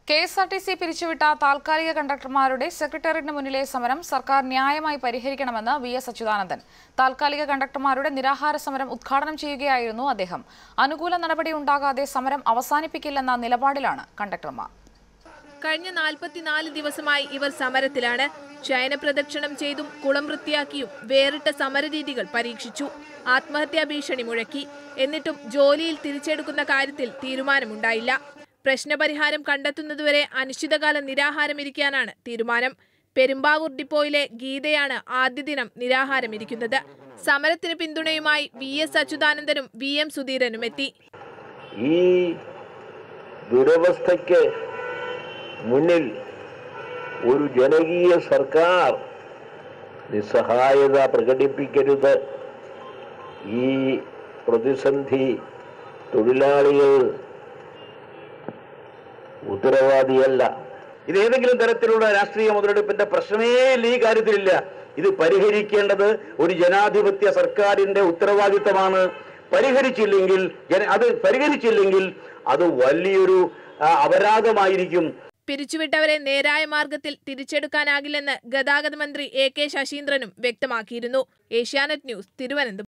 K S R T C പിരിച്ചുവിട്ട താൽക്കാലിക കണ്ടക്ടർമാരുടെ സെക്രട്ടേറിയറ്റിന് മുന്നിലെ സമരം സർക്കാർ ന്യായമായി പരിഹരിക്കണമെന്ന് വി എസ് അച്യുതാനന്ദൻ താൽക്കാലിക കണ്ടക്ടർമാരുടെ നിരാഹാര സമരം ഉദ്ഘാടനം ചെയ്യുകയായിരുന്നു അദ്ദേഹം അനുകൂല നടപടി ഉണ്ടാകാതെ സമരം അവസാനിപ്പിക്കില്ലെന്ന നിലപാടിലാണ് കണ്ടക്ടർമാർ കഴിഞ്ഞ നാൽപ്പത്തിനാല് ദിവസമായി ഇവർ സമരത്തിലാണ് ശയനപ്രദക്ഷിണം ചെയ്തും കുളം വൃത്തിയാക്കിയും വേറിട്ട സമരരീതികൾ പരീക്ഷിച്ചു ആത്മഹത്യാ ഭീഷണി മുഴക്കി എന്നിട്ടും ജോലിയിൽ തിരിച്ചെടുക്കുന്ന കാര്യത്തിൽ തീരുമാനമുണ്ടായില്ല പ്രശ്നപരിഹാരം കണ്ടെത്തുന്നതുവരെ അനിശ്ചിതകാല നിരാഹാരമിരിക്കാനാണ് തീരുമാനം പെരുമ്പാവൂർ ഡിപ്പോയിലെ ഗീതയാണ് ആദ്യ ദിനം നിരാഹാരമിരിക്കുന്നത് സമരത്തിന് പിന്തുണയുമായി വി എസ് അച്യുതാനന്ദനും വി എം സുധീരനും എത്തി ഈ ദുരവസ്ഥയ്ക്ക് മുന്നിൽ ഒരു ജനകീയ സർക്കാർ നിസ്സഹായത പ്രകടിപ്പിക്കരുത് ഈ പ്രതിസന്ധി തൊഴിലാളികൾ ഉത്തരവാദിയല്ല ഇത് ഏതെങ്കിലും തരത്തിലുള്ള രാഷ്ട്രീയ മുതലെടുപ്പിന്റെ പ്രശ്നമേ ഇല്ല ഈ കാര്യത്തിലില്ല ഇത് പരിഹരിക്കേണ്ടത് ഒരു ജനാധിപത്യ സർക്കാരിന്റെ ഉത്തരവാദിത്തമാണ് പരിഹരിച്ചില്ലെങ്കിൽ ജന- അത് പരിഹരിച്ചില്ലെങ്കിൽ അത് വലിയൊരു ആ, അപരാധമായിരിക്കും പിരിച്ചുവിട്ടവരെ നേരായ മാർഗത്തിൽ തിരിച്ചെടുക്കാനാകില്ലെന്ന് ഗതാഗത മന്ത്രി എ കെ ശശീന്ദ്രനും വ്യക്തമാക്കിയിരുന്നു ഏഷ്യാനെറ്റ് ന്യൂസ് തിരുവനന്തപുരം